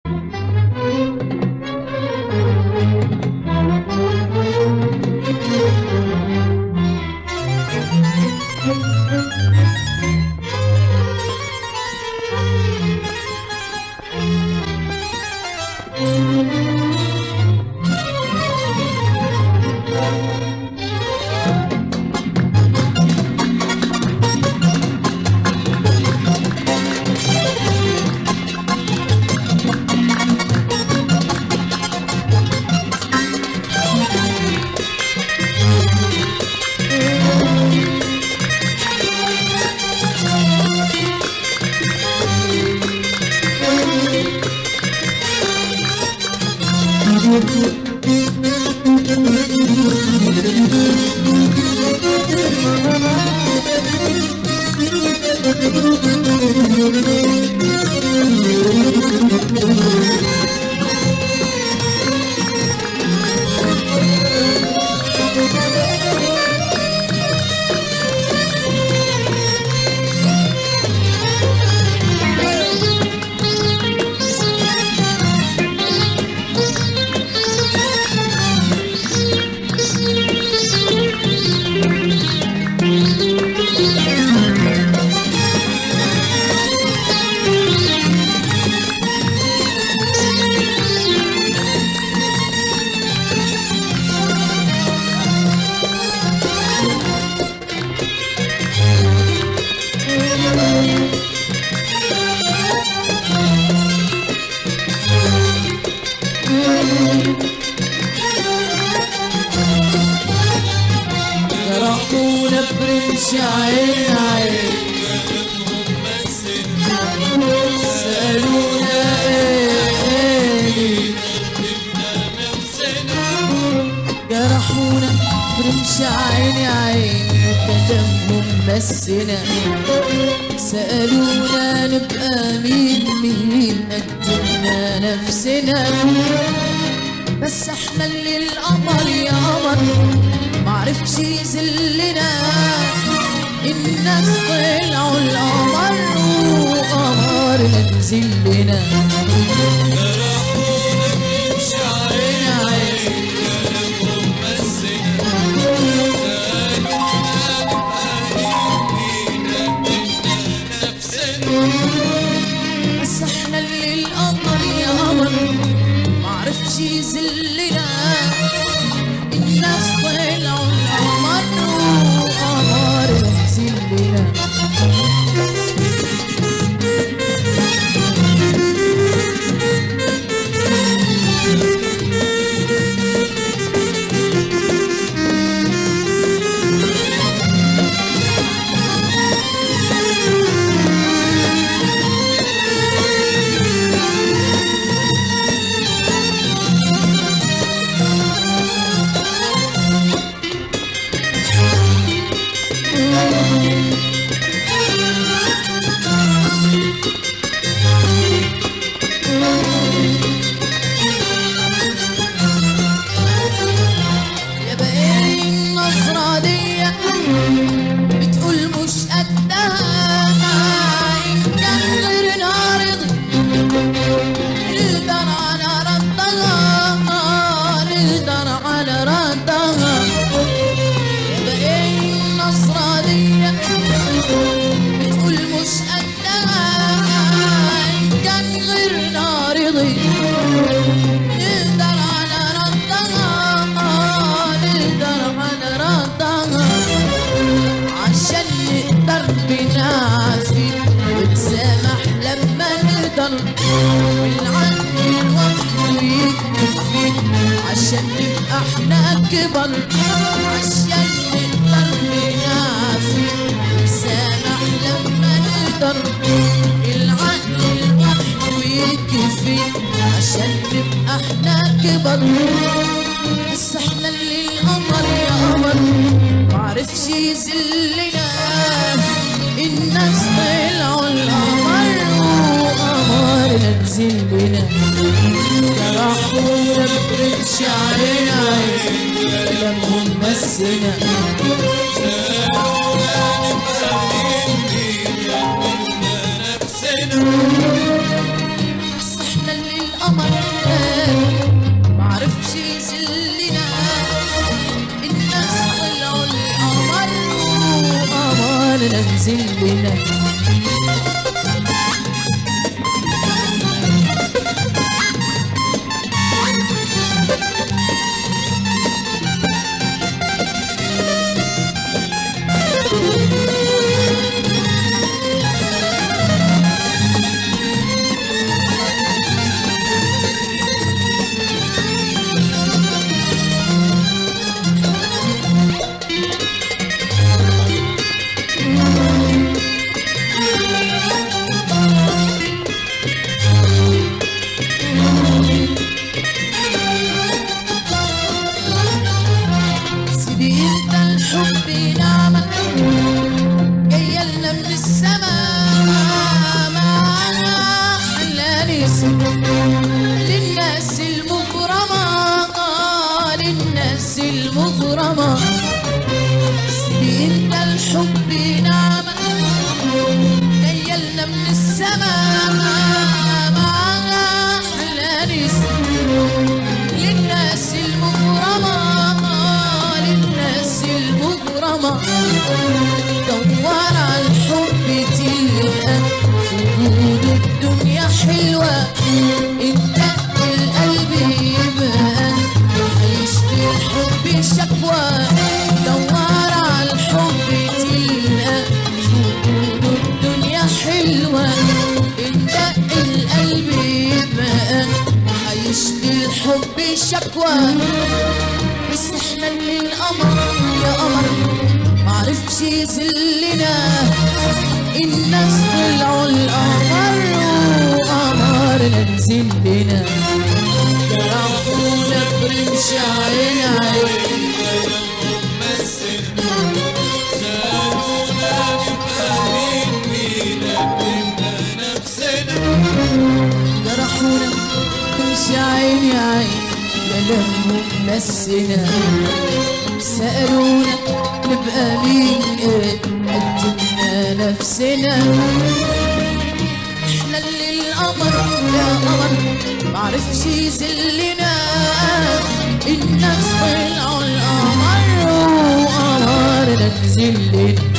جرحونا برمش عين عين سألونا ايه جرحونا برمش عين عين وكلامهم مسنا سألونا نبقى مين مين قدمنا نفسنا بس احنا اللي القمر يا قمر معرفش يذلنا الناس طلعوا القمر وقمر نزلنا عين عين بس احنا اللي القمر يا قمر معرفش يذلنا الناس طلعوا القمر وقمر نزلنا يا بقالي النظرة دي بتقول مش قدها إن كان غير نارض نقدر على ردها نقدر على ردها يا بقالي النظرة دي بتقول مش قدها إن كان غير نارضي نقدر على ردها نقدر على ردها عشان نقدر بنعافي ونسامح لما نقدر والعدل لوحده يكفي عشان نبقى احنا كبر عشان نقدر بنعافي ونسامح لما نقدر العقل لوحده يكفي عشان نبقى احنا كبر بس احنا اللي القمر يا قمر معرفش يذلنا الناس طلعوا القمر وقمر نزلنا جرحونا برمش عين عين كلامهم مسنا بس احنا اللي القمر معرفش يذلنا الناس طلعوا القمر وقمرنا نزلنا سيدي انت الحب نعمة جاية لنا من السماء معاها حلال اسم للناس المغرمة آه، للناس المغرمة سيدي انت الحب نعمة جاية لنا من السماء معاها حلال اسم للناس المغرمة للناس المغرمة دور على الحب تلقى وجود الدنيا حلوة انت القلب يبقى هيشكي الحب شكوى دور على الحب تلقى وجود الدنيا حلوة انت القلب يبقى هيشكي الحب شكوى بس احنا اللي القمر يا قمر معرفش يذلنا الناس طلعوا القمر وقمرنا نزلنا جرحونا برمش عين عين جرحونا برمش عين عين كلامهم مسنا سألونا نبقى مين ايه قدمنا نفسنا احنا اللي القمر يا قمر معرفش يذلنا الناس طلعوا القمر وقمرنا نزلنا